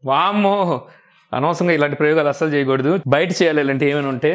వామ్మో అనవసరంగా ఇలాంటి ప్రయోగాలు అస్సలు చేయకూడదు బయట చేయాలి ఇలాంటి ఏమైనా ఉంటే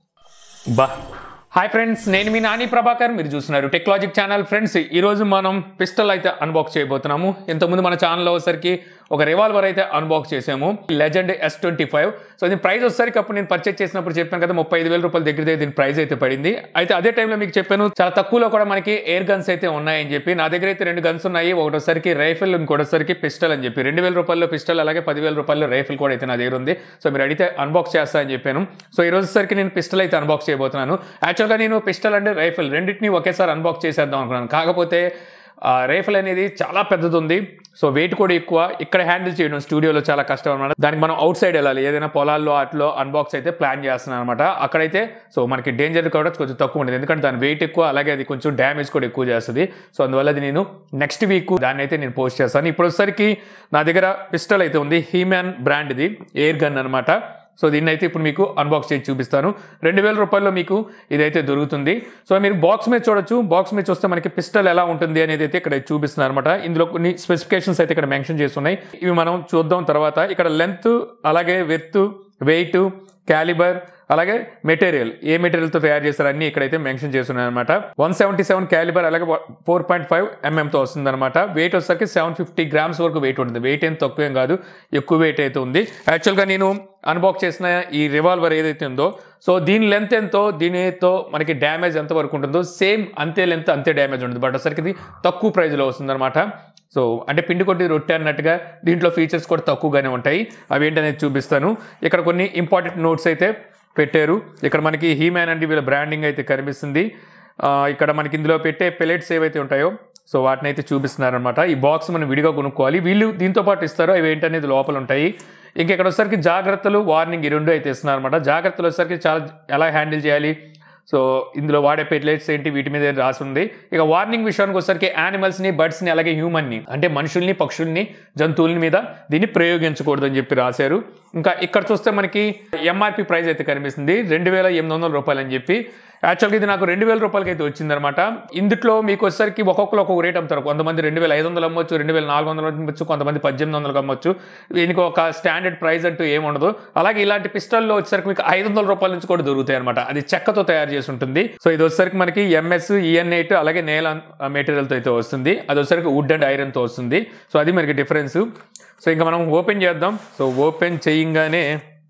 బా హాయ్ ఫ్రెండ్స్ నేను మీ నాని ప్రభాకర్ మీరు చూస్తున్నారు టెక్నాలజిక్ ఛానల్ ఫ్రెండ్స్ ఈరోజు మనం పిస్టల్ అయితే అన్బాక్స్ చేయబోతున్నాము ఇంతకుముందు మన ఛానల్లో వచ్చేసరికి ఒక రివాల్వర్ అయితే అన్బాక్స్ చేసాము legend S twenty five so దీని ప్రైస్ వచ్చేసరికి అప్పుడు నేను పర్చేస్ చేసినప్పుడు చెప్పాను కదా ముప్పై ఐదు వేల రూపాయల దగ్గర దీని ప్రైస్ అయితే పడింది అయితే అదే టైంలో మీకు చెప్పాను చాలా తక్కువలో కూడా మనకి ఎయిర్ గన్స్ అయితే ఉన్నాయని చెప్పి నా దగ్గర అయితే రెండు గన్స్ ఉన్నాయి ఒకటోసరికి రైఫిల్ ఇంకోటోసరికి పిస్టల్ అని చెప్పి రెండు వేల రూపాయల్లో పిస్టల్ అలాగే పదివేల రూపాయల్లో రైఫిల్ కూడా అయితే నా దగ్గర ఉంది సో మీరు అడిగితే అన్బాక్స్ చేస్తా అని చెప్పాను సో ఈ రోజు సరికి నేను పిస్టల్ అయితే అన్బాక్స్ చేయబోతున్నాను యాక్చువల్గా నేను పిస్టల్ అండ్ రైఫిల్ రెండింటిని ఒకేసారి అన్బాక్స్ చేసేద్దాం అనుకున్నాను కాకపోతే ఆ రైఫిల్ అనేది చాలా పెద్దది ఉంది సో వెయిట్ కూడా ఎక్కువ ఇక్కడ హ్యాండిల్ చేయడం స్టూడియోలో చాలా కష్టం అనమాట దానికి మనం అవుట్ సైడ్ వెళ్ళాలి ఏదైనా పొలాల్లో అట్లో అన్బాక్స్ అయితే ప్లాన్ చేస్తున్నాను అనమాట అక్కడైతే సో మనకి డేంజర్ కూడా కొంచెం తక్కువ ఉంటుంది ఎందుకంటే దాని వెయిట్ ఎక్కువ అలాగే అది కొంచెం డ్యామేజ్ కూడా ఎక్కువ చేస్తుంది సో అందువల్ల అది నేను నెక్స్ట్ వీక్ దాన్ని అయితే నేను పోస్ట్ చేస్తాను ఇప్పుడు వచ్చేసరికి నా దగ్గర పిస్టల్ అయితే ఉంది హీమ్యాన్ బ్రాండ్ది ఎయిర్ గన్ అనమాట సో దీన్ని అయితే ఇప్పుడు మీకు అన్బాక్స్ చేసి చూపిస్తాను రెండు వేల రూపాయల్లో మీకు ఇదైతే దొరుకుతుంది సో మీరు బాక్స్ మీద చూడొచ్చు బాక్స్ మీద చూస్తే మనకి పిస్టల్ ఎలా ఉంటుంది అనేది అయితే ఇక్కడ చూపిస్తున్నారు అనమాట ఇందులో కొన్ని స్పెసిఫికేషన్స్ అయితే ఇక్కడ మెన్షన్ చేస్తున్నాయి ఇవి మనం చూద్దాం తర్వాత ఇక్కడ లెంత్ అలాగే వెత్ వెయిట్ క్యాలిబర్ అలాగే మెటీరియల్ ఏ మెటీరియల్తో తయారు చేస్తారు అన్ని ఇక్కడైతే మెన్షన్ చేస్తున్నాయి అనమాట వన్ సెవెంటీ సెవెన్ క్యాలిబర్ అలాగే ఫోర్ పాయింట్ ఫైవ్ ఎంఎంతో వస్తుంది అనమాట వెయిట్ వచ్చేసరికి సెవెన్ ఫిఫ్టీ గ్రామ్స్ వరకు వెయిట్ ఉంటుంది వెయిట్ ఏం తక్కువ ఏం కాదు ఎక్కువ వెయిట్ అయితే ఉంది యాక్చువల్గా నేను అన్బాక్స్ చేసిన ఈ రివాల్వర్ ఏదైతే ఉందో సో దీని లెంత్ ఎంతో దీనితో మనకి డ్యామేజ్ ఎంత వరకు ఉంటుందో సేమ్ అంతే లెంత్ అంతే డ్యామేజ్ ఉంటుంది బట్ వచ్చరికి ఇది తక్కువ ప్రైస్లో వస్తుంది అనమాట సో అంటే పిండి కొట్టి రొట్టె అన్నట్టుగా దీంట్లో ఫీచర్స్ కూడా తక్కువగానే ఉంటాయి అవి ఏంటనేది చూపిస్తాను ఇక్కడ కొన్ని ఇంపార్టెంట్ నోట్స్ అయితే పెట్టారు ఇక్కడ మనకి హీమ్యాన్ అండి వీళ్ళ బ్రాండింగ్ అయితే కనిపిస్తుంది ఆ, ఇక్కడ మనకి ఇందులో పెట్టే పెలెట్స్ ఏవైతే ఉంటాయో సో వాటిని అయితే చూపిస్తున్నారు అనమాట ఈ బాక్స్ మనం విడిగా కొనుక్కోవాలి వీళ్ళు దీంతో పాటు ఇస్తారు అవి ఏంటనేది లోపల ఉంటాయి ఇంక ఇక్కడ వచ్చేసరికి జాగ్రత్తలు వార్నింగ్ ఈ రెండు అయితే ఇస్తున్నారు అనమాట జాగ్రత్తలు వచ్చేసరికి చాలా ఎలా హ్యాండిల్ చేయాలి సో ఇందులో వాడే పెట్లెట్స్ ఏంటి వీటి మీద రాసి ఉంది ఇక వార్నింగ్ విషయానికి వచ్చేసరికి యానిమల్స్ని బర్డ్స్ని అలాగే హ్యూమన్ని అంటే మనుషుల్ని పక్షుల్ని జంతువుల మీద దీన్ని ప్రయోగించకూడదు అని చెప్పి రాశారు ఇంకా ఇక్కడ చూస్తే మనకి ఎంఆర్పి ప్రైస్ అయితే కనిపిస్తుంది రెండు వేల ఎనిమిది వందల రూపాయలు అని చెప్పి యాక్చువల్గా ఇది నాకు రెండు వేల రూపాయలకి అయితే వచ్చిందనమాట ఇందులో మీకు వచ్చేసరికి ఒక్కొక్కరు ఒక్కొక్క రేట్ అమ్ముతారు కొంతమంది రెండు వేల ఐదు వందలు అమ్మొచ్చు రెండు వేల నాలుగు వందలు అమ్మొచ్చు కొంతమంది పద్దెనిమిది వందలకు అమ్మొచ్చు దీనికి ఒక స్టాండర్డ్ ప్రైస్ అంటూ ఏమి ఉండదు అలాగే ఇలాంటి పిస్టల్లో వచ్చేసరికి మీకు ఐదు వందల రూపాయల నుంచి కూడా దొరుకుతాయి అనమాట అది చెక్కతో తయారు చేసి ఉంటుంది సో ఇది వచ్చేసరికి మనకి ఎంఎస్ ఈఎన్ ఎయిట్ అలాగే నేల మెటీరియల్తో అయితే వస్తుంది అది వచ్చేసరికి వుడ్ అండ్ ఐరన్తో వస్తుంది సో అది మనకి డిఫరెన్స్ సో ఇంకా మనం ఓపెన్ చేద్దాం సో ఓపెన్ చేయంగానే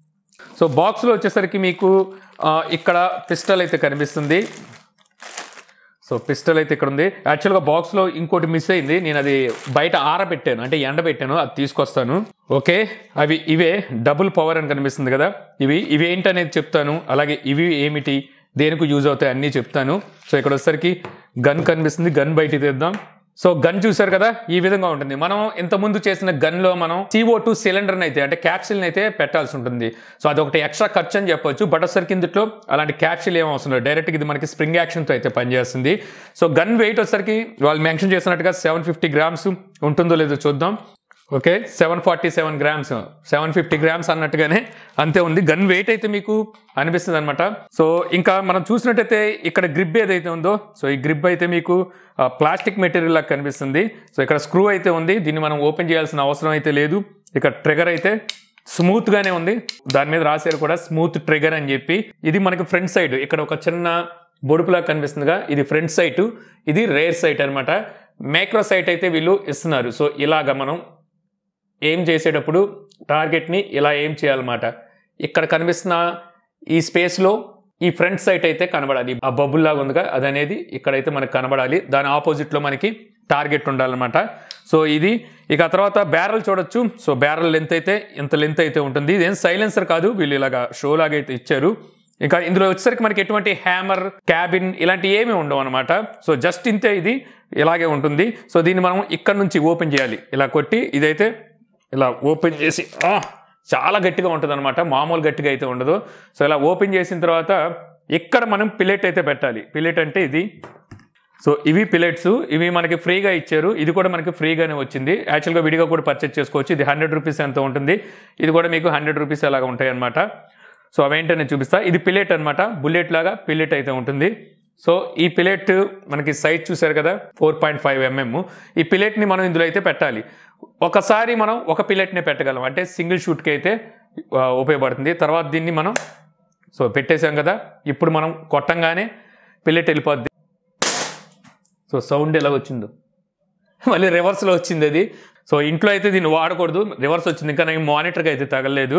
సో బాక్స్లో వచ్చేసరికి మీకు ఆ, ఇక్కడ పిస్టల్ అయితే కనిపిస్తుంది సో పిస్టల్ అయితే ఇక్కడ ఉంది యాక్చువల్గా బాక్స్లో ఇంకోటి మిస్ అయింది నేను అది బయట ఆరబెట్టాను అంటే ఎండబెట్టాను అది తీసుకొస్తాను ఓకే అవి ఇవే డబుల్ పవర్ అని కనిపిస్తుంది కదా ఇవి ఇవి ఏంటనేది చెప్తాను అలాగే ఇవి ఏమిటి దేనికి యూజ్ అవుతాయి అన్నీ చెప్తాను సో ఇక్కడ వచ్చేసరికి గన్ కనిపిస్తుంది గన్ బయట తీద్దాం సో గన్ చూసారు కదా ఈ విధంగా ఉంటుంది మనం ఇంత ముందు చేసిన గన్ లో మనం సిఓ టూ సిలిండర్ అయితే అంటే క్యాప్సిల్ అయితే పెట్టాల్సి ఉంటుంది సో అదొకటి ఎక్స్ట్రా ఖర్చు అని చెప్పొచ్చు బట్ వచ్చేసరికి ఇందులో అలాంటి క్యాప్సిల్ ఏం అవసరం లేదు డైరెక్ట్ ఇది మనకి స్ప్రింగ్ యాక్షన్ తో అయితే పనిచేస్తుంది సో గన్ వెయిట్ వచ్చేసరికి వాళ్ళు మెన్షన్ చేసినట్టుగా సెవెన్ ఫిఫ్టీ గ్రామ్స్ ఉంటుందో లేదో చూద్దాం okay seven forty seven grams seven fifty grams అన్నట్టుగానే అంతే ఉంది గన్ వెయిట్ అయితే మీకు అనిపిస్తుంది అనమాట సో ఇంకా మనం చూసినట్టయితే ఇక్కడ గ్రిప్ ఏదైతే ఉందో సో ఈ గ్రిప్ అయితే మీకు ప్లాస్టిక్ మెటీరియల్ లాగా కనిపిస్తుంది సో ఇక్కడ స్క్రూ అయితే ఉంది దీన్ని మనం ఓపెన్ చేయాల్సిన అవసరం అయితే లేదు ఇక్కడ ట్రిగర్ అయితే స్మూత్ గానే ఉంది దాని మీద రాశారు కూడా స్మూత్ ట్రిగర్ అని చెప్పి ఇది మనకి ఫ్రంట్ సైడ్ ఇక్కడ ఒక చిన్న బొడుపులా కనిపిస్తుందిగా ఇది ఫ్రంట్ సైట్ ఇది రేర్ సైట్ అనమాట మైక్రో సైట్ అయితే వీళ్ళు ఇస్తున్నారు సో ఇలాగా మనం ఏం చేసేటప్పుడు టార్గెట్ని ఇలా ఏం చేయాలన్నమాట ఇక్కడ కనిపిస్తున్న ఈ స్పేస్లో ఈ ఫ్రంట్ సైట్ అయితే కనబడాలి ఆ బబుల్ లాగా ఉందిగా అది అనేది ఇక్కడైతే మనకి కనబడాలి దాని ఆపోజిట్లో మనకి టార్గెట్ ఉండాలన్నమాట సో ఇది ఇక ఆ తర్వాత బ్యారల్ చూడొచ్చు సో బ్యారల్ లెంత్ అయితే ఇంత లెంత్ అయితే ఉంటుంది ఇదేం సైలెన్సర్ కాదు వీళ్ళు ఇలాగా షో లాగా అయితే ఇచ్చారు ఇంకా ఇందులో వచ్చేసరికి మనకి ఎటువంటి హ్యామర్ క్యాబిన్ ఇలాంటి ఏమీ ఉండవు అనమాట సో జస్ట్ ఇంతే ఇది ఇలాగే ఉంటుంది సో దీన్ని మనం ఇక్కడ నుంచి ఓపెన్ చేయాలి ఇలా కొట్టి ఇదైతే ఇలా ఓపెన్ చేసి ఆ, చాలా గట్టిగా ఉంటుంది అనమాట మామూలు గట్టిగా అయితే ఉండదు సో ఇలా ఓపెన్ చేసిన తర్వాత ఇక్కడ మనం పిల్లెట్ అయితే పెట్టాలి పిల్లెట్ అంటే ఇది సో ఇవి పిల్లెట్స్ ఇవి మనకి ఫ్రీగా ఇచ్చారు ఇది కూడా మనకి ఫ్రీగానే వచ్చింది యాక్చువల్గా విడిగా కూడా పర్చేస్ చేసుకోవచ్చు ఇది హండ్రెడ్ రూపీస్ ఎంత ఉంటుంది ఇది కూడా మీకు హండ్రెడ్ రూపీస్ అలాగా ఉంటాయి అనమాట సో అవేంటో నేను చూపిస్తా ఇది పిల్లెట్ అనమాట బుల్లెట్ లాగా పిల్లెట్ అయితే ఉంటుంది సో ఈ పిలెట్ మనకి సైజ్ చూసారు కదా ఫోర్ పాయింట్ ఫైవ్ ఎంఎం ఈ పిలెట్ని మనం ఇందులో అయితే పెట్టాలి ఒకసారి మనం ఒక పిల్లెట్నే పెట్టగలం అంటే సింగిల్ షూట్కి అయితే ఆ, ఉపయోగపడుతుంది తర్వాత దీన్ని మనం సో పెట్టేశాం కదా ఇప్పుడు మనం కొట్టంగానే పిల్లెట్ వెళ్ళిపోద్ది సో సౌండ్ ఎలా వచ్చిందో మళ్ళీ రివర్స్లో వచ్చింది అది సో ఇంట్లో అయితే దీన్ని వాడకూడదు రివర్స్ వచ్చింది ఇంకా నేను మానిటర్కి అయితే తగలలేదు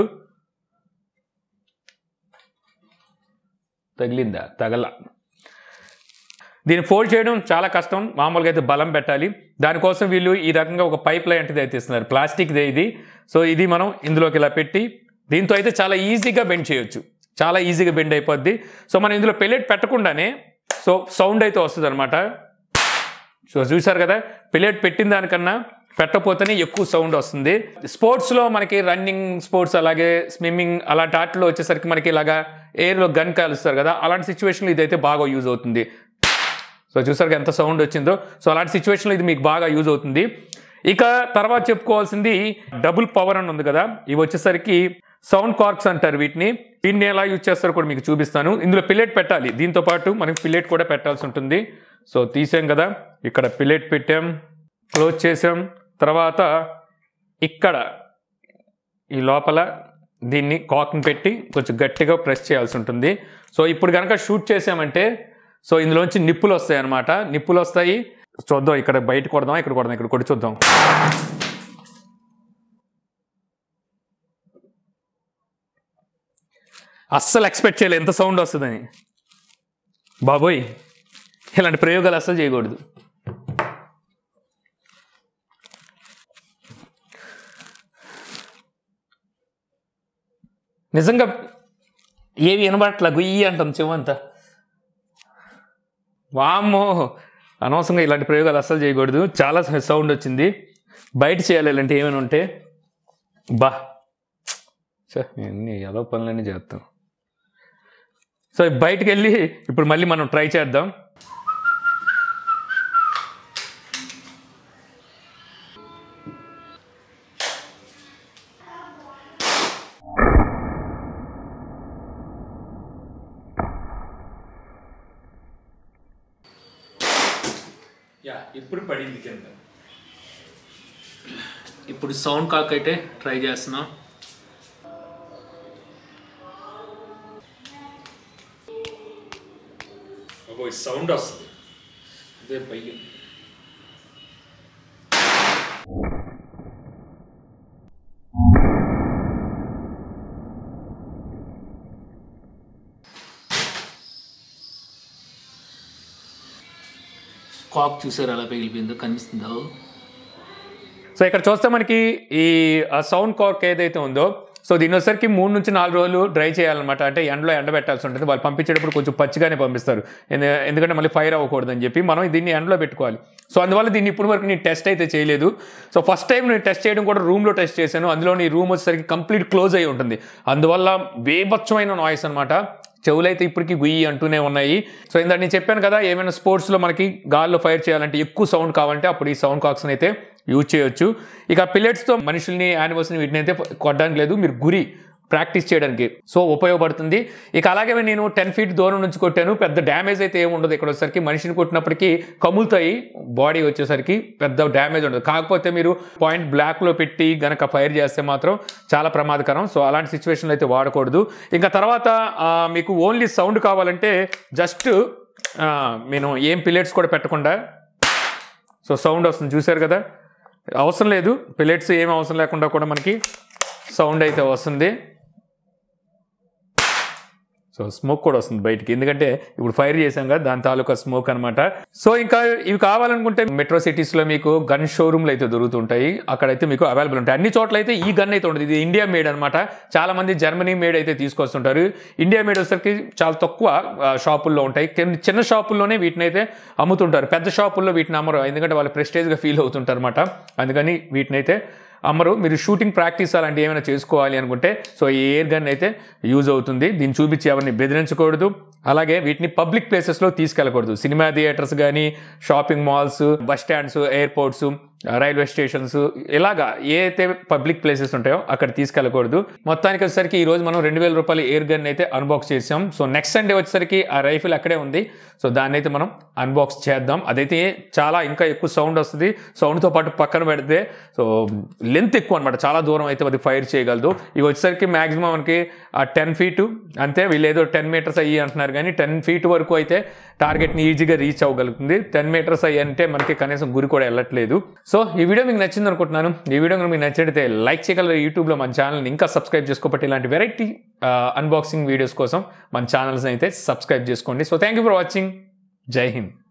తగిలిందా తగల దీన్ని ఫోల్డ్ చేయడం చాలా కష్టం మామూలుగా అయితే బలం పెట్టాలి దానికోసం వీళ్ళు ఈ రకంగా ఒక పైప్ లాంటిది అయితే ఇస్తున్నారు ప్లాస్టిక్దే ఇది సో ఇది మనం ఇందులోకి ఇలా పెట్టి దీంతో అయితే చాలా ఈజీగా బెండ్ చేయొచ్చు చాలా ఈజీగా బెండ్ అయిపోద్ది సో మనం ఇందులో పెల్లెట్ పెట్టకుండానే సో సౌండ్ అయితే వస్తుంది అనమాట సో చూసారు కదా పిల్లెట్ పెట్టిన దానికన్నా పెట్టకపోతేనే ఎక్కువ సౌండ్ వస్తుంది స్పోర్ట్స్లో మనకి రన్నింగ్ స్పోర్ట్స్ అలాగే స్విమ్మింగ్ అలాంటి ఆటల్లో వచ్చేసరికి మనకి ఇలాగా ఎయిర్లో గన్ కాలుస్తారు కదా అలాంటి సిచ్యువేషన్లో ఇదైతే బాగా యూజ్ అవుతుంది సో చూసారు ఎంత సౌండ్ వచ్చిందో సో అలాంటి సిచ్యువేషన్లో ఇది మీకు బాగా యూజ్ అవుతుంది ఇక తర్వాత చెప్పుకోవాల్సింది డబుల్ పవర్ అని ఉంది కదా ఇవి వచ్చేసరికి సౌండ్ కార్క్స్ అంటారు వీటిని దీన్ని ఎలా యూజ్ చేస్తారో కూడా మీకు చూపిస్తాను ఇందులో పిల్లెట్ పెట్టాలి దీంతో పాటు మనకి పిల్లెట్ కూడా పెట్టాల్సి ఉంటుంది సో తీసాం కదా ఇక్కడ పిల్లెట్ పెట్టాం క్లోజ్ చేసాం తర్వాత ఇక్కడ ఈ లోపల దీన్ని కాక్ని పెట్టి కొంచెం గట్టిగా ప్రెస్ చేయాల్సి ఉంటుంది సో ఇప్పుడు కనుక షూట్ చేసామంటే సో ఇందులోంచి నిప్పులు వస్తాయి అన్నమాట నిప్పులు వస్తాయి చూద్దాం ఇక్కడ బయట కొడదాం ఇక్కడ కొడదాం ఇక్కడ కొట్టి చూద్దాం అస్సలు ఎక్స్పెక్ట్ చేయలేదు ఎంత సౌండ్ వస్తుందని బాబోయ్ ఇలాంటి ప్రయోగాలు అస్సలు చేయకూడదు నిజంగా ఏవి వినబట్ల గుయ్యి అంటాం చెవంతా వామ్మో అనవసరంగా ఇలాంటి ప్రయోగాలు అస్సలు చేయకూడదు చాలా సౌండ్ వచ్చింది బయట చేయాలి ఇలాంటి ఏమైనా ఉంటే బా ఛే, ఎన్ని ఏదో పనులన్నీ చేస్తాం సో బయటికి వెళ్ళి ఇప్పుడు మళ్ళీ మనం ట్రై చేద్దాం యా ఇప్పుడు పడింది కింద ఇప్పుడు సౌండ్ కాక్ అయితే ట్రై చేస్తున్నాం సౌండ్ వస్తుంది ఇదే భయం కాక్ చూసారు అలా పగిలిపోయిందో కనిపిస్తుందో సో ఇక్కడ చూస్తే మనకి ఈ సౌండ్ కార్క్ ఏదైతే ఉందో సో దీని వచ్చేసరికి మూడు నుంచి నాలుగు రోజులు డ్రై చేయాలన్నమాట అంటే ఎండలో ఎండబెట్టాల్సి ఉంటుంది వాళ్ళు పంపించేటప్పుడు కొంచెం పచ్చిగానే పంపిస్తారు ఎందు- ఎందుకంటే మళ్ళీ ఫైర్ అవ్వకూడదని చెప్పి మనం దీన్ని ఎండలో పెట్టుకోవాలి సో అందువల్ల దీన్ని ఇప్పుడు వరకు నేను టెస్ట్ అయితే చేయలేదు సో ఫస్ట్ టైం నేను టెస్ట్ చేయడం కూడా రూమ్లో టెస్ట్ చేశాను అందులో ఈ రూమ్ వచ్చేసరికి కంప్లీట్ క్లోజ్ అయి ఉంటుంది అందువల్ల వేబచ్చమైన నాయిస్ అనమాట చెవులైతే ఇప్పటికీ గుయ్యి అంటూనే ఉన్నాయి సో ఇందాక నేను చెప్పాను కదా ఏమైనా స్పోర్ట్స్లో మనకి గాల్లో ఫైర్ చేయాలంటే ఎక్కువ సౌండ్ కావాలంటే అప్పుడు ఈ సౌండ్ కాక్స్ని అయితే యూజ్ చేయొచ్చు ఇక పిల్లెట్స్తో మనుషుల్ని యానిమల్స్ని వీటిని అయితే కొట్టడానికి లేదు మీరు గురి ప్రాక్టీస్ చేయడానికి సో ఉపయోగపడుతుంది ఇక అలాగే నేను టెన్ ఫీట్ దూరం నుంచి కొట్టాను పెద్ద డ్యామేజ్ అయితే ఏమి ఉండదు ఇక్కడ వచ్చేసరికి మనిషిని కొట్టినప్పటికీ కములుతాయి బాడీ వచ్చేసరికి పెద్ద డ్యామేజ్ ఉండదు కాకపోతే మీరు పాయింట్ బ్లాక్లో పెట్టి గనక ఫైర్ చేస్తే మాత్రం చాలా ప్రమాదకరం సో అలాంటి సిచ్యువేషన్లో అయితే వాడకూడదు ఇంకా తర్వాత ఆ, మీకు ఓన్లీ సౌండ్ కావాలంటే జస్ట్ నేను ఏం పిల్లెట్స్ కూడా పెట్టకుండా సో సౌండ్ వస్తుంది చూశారు కదా అవసరం లేదు పిల్లెట్స్ ఏం అవసరం లేకుండా కూడా మనకి సౌండ్ అయితే వస్తుంది సో స్మోక్ కూడా వస్తుంది బయటికి ఎందుకంటే ఇప్పుడు ఫైర్ చేసాం కదా దాని తాలూకా స్మోక్ అనమాట సో ఇంకా ఇవి కావాలనుకుంటే మెట్రో సిటీస్లో మీకు గన్ షోరూమ్లు అయితే దొరుకుతుంటాయి అక్కడైతే మీకు అవైలబుల్ ఉంటాయి అన్ని చోట్ల అయితే ఈ గన్ అయితే ఉంటుంది ఇది ఇండియా మేడ్ అనమాట చాలా మంది జర్మనీ మేడ్ అయితే తీసుకొస్తుంటారు ఇండియా మేడ్ వచ్చేసరికి చాలా తక్కువ ఆ, షాపుల్లో ఉంటాయి కొన్ని చిన్న షాపుల్లోనే వీటిని అయితే అమ్ముతుంటారు పెద్ద షాపుల్లో వీటిని అమ్మరు ఎందుకంటే వాళ్ళు ప్రెస్టేజ్గా ఫీల్ అవుతుంటారు అనమాట అందుకని వీటిని అయితే అమ్మరు మీరు షూటింగ్ ప్రాక్టీస్ అలాంటివి ఏమైనా చేసుకోవాలి అనుకుంటే సో ఈ ఎయిర్ గన్ అయితే యూజ్ అవుతుంది దీన్ని చూపించి ఎవరిని బెదిరించకూడదు అలాగే వీటిని పబ్లిక్ ప్లేసెస్లో తీసుకెళ్ళకూడదు సినిమా థియేటర్స్ కానీ shopping malls bus stands airports railway stations ఇలాగా ఏ అయితే పబ్లిక్ ప్లేసెస్ ఉంటాయో అక్కడ తీసుకెళ్ళకూడదు మొత్తానికి వచ్చేసరికి ఈ రోజు మనం రెండు వేల రూపాయల ఎయిర్ గన్ అయితే అన్బాక్స్ చేసాం సో నెక్స్ట్ సండే వచ్చేసరికి ఆ రైఫిల్ అక్కడే ఉంది సో దాన్ని అయితే మనం అన్బాక్స్ చేద్దాం అదైతే చాలా ఇంకా ఎక్కువ సౌండ్ వస్తుంది సౌండ్తో పాటు పక్కన పెడితే సో లెంత్ ఎక్కువ అనమాట చాలా దూరం అయితే అది ఫైర్ చేయగలదు ఇక వచ్చేసరికి మ్యాక్సిమం మనకి ఆ టెన్ ఫీట్ అంతే వీళ్ళు ఏదో టెన్ మీటర్స్ అయ్యి అంటున్నారు కానీ టెన్ ఫీట్ వరకు అయితే టార్గెట్ని ఈజీగా రీచ్ అవ్వగలుగుతుంది టెన్ మీటర్స్ అయ్యి అంటే మనకి కనీసం గురి కూడా వెళ్ళట్లేదు సో ఈ వీడియో మీకు నచ్చింది అనుకుంటున్నాను ఈ వీడియో కనుక మీకు నచ్చితే లైక్ చేయగలరు యూట్యూబ్లో మన ఛానల్ని ఇంకా సబ్స్క్రైబ్ చేసుకోబట్టి ఇలాంటి వెరైటీ అన్బాక్సింగ్ వీడియోస్ కోసం మన ఛానల్స్ని అయితే సబ్స్క్రైబ్ చేసుకోండి so thank you for watching జై హింద్